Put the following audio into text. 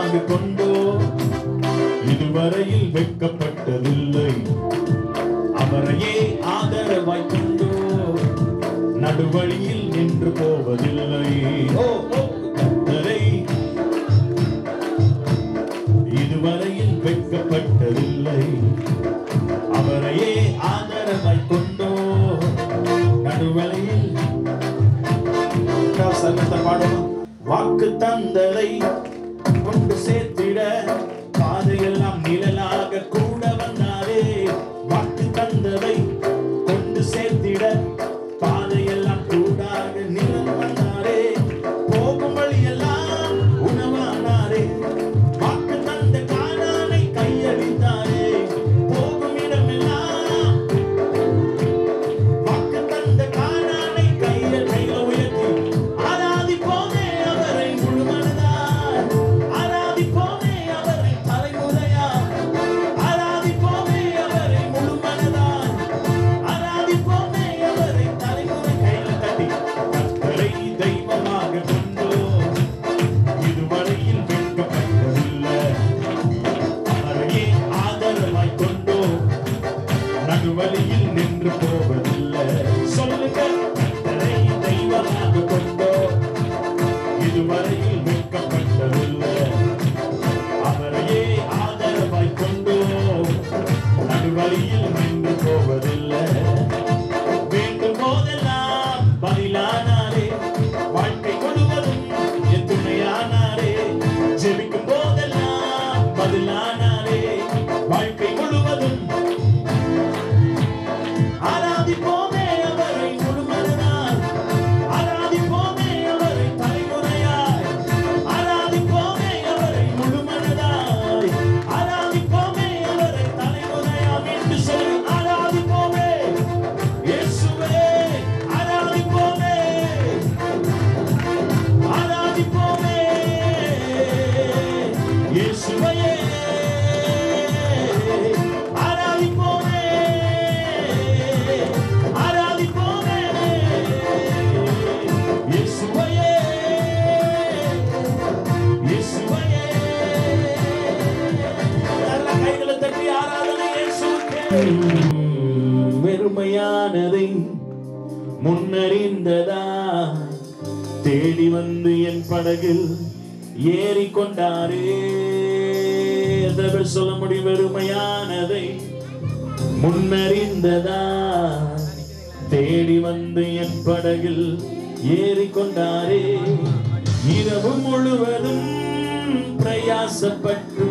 தெய்வமாக கொண்டோ இதுவரையில் வெட்கப்பட்டதில்லை அவரையே ஆதரவாய் கொண்டோ நடுவழியில் நின்று போவதில்லை ஓ ஓ, கர்த்தரை இதுவரையில் வெட்கப்பட்டதில்லை அவரையே ஆதரவாய் கொண்டோ நடுவழியில் சரணத்தை பாடணும் வாக்கு தந்ததை கொண்டு சேர்த்திட பாதையெல்லாம் நிழலாக கூட வந்தாரே வாக்கு தந்ததை கொண்டு சேர்த்திட பாதையெல்லாம் கூடாக நிழல் வந்தாரே போகும் வழியெல்லாம் உணவானாரே வாக்கு தந்த காணானை கையளித்தாரே போகும் இடமெல்லாம் வாக்கு தந்த காணானை கையில் கையில உயர்த்தி ஆராதிப்போமே அவரை முழுமனதாய் ஆராதிப்போமே அவரை தலைமுறையாய் ஆராதிப்போமே அவரை முழுமனதாய் ஆராதிப்போமே அவரை தலைமுறை கையில தட்டி கர்த்தரை தெய்வமாக கொண்டோ இதுவரையில் வெட்கப்பட்டதில்லை அவரையே ஆதரவாய் கொண்டோ நடுவழியில் நின்று போவதில்லை சொல்லுங்க கர்த்தரை தெய்வமாக கொண்டோ இதுவரையில் வெட்கப்பட்டதில்லை அவரையே ஆதரவாய் கொண்டோ நடுவழியில் நின்று போவதில்லை வேண்டும் போதெல்லாம் பதிலானாரே வாழ்க்கை முழுவதும் என் துணையானாரே ஜெபிக்கும் போதெல்லாம் பதிலானாரே வாழ்க்கை முழுவதும் ஆராதிப்போமே அவரை முழுமனதாய் ஆராதிப்போமே அவரை தலைமுறையாய் ஆராதிப்போமே அவரை முழுமனதாய் ஆராதிப்போமே அவரை தலைமுறையாய் என்று சொல்லி ஆராதிப்போமே இயேசுவே ஆராதிப்போமே ஆராதிப்போமே இயேசுவையே ஆராதிப்போமே ஆராதிப்போமே இயேசுவையே இயேசுவையே நல்ல கைகளை தட்டி ஆராதனை இயேசுவுக்கே வெறுமையானதை முன்னறிந்ததா தேடி வந்து என் படகில் ஏறி கொண்டாரே எதை சொல்ல முடியும் வெறுமையானதை முன்னறிந்ததா தேடி வந்து என் படகில் ஏறி கொண்டாரே இரவு முழுவதும் பிரயாசப்பட்டு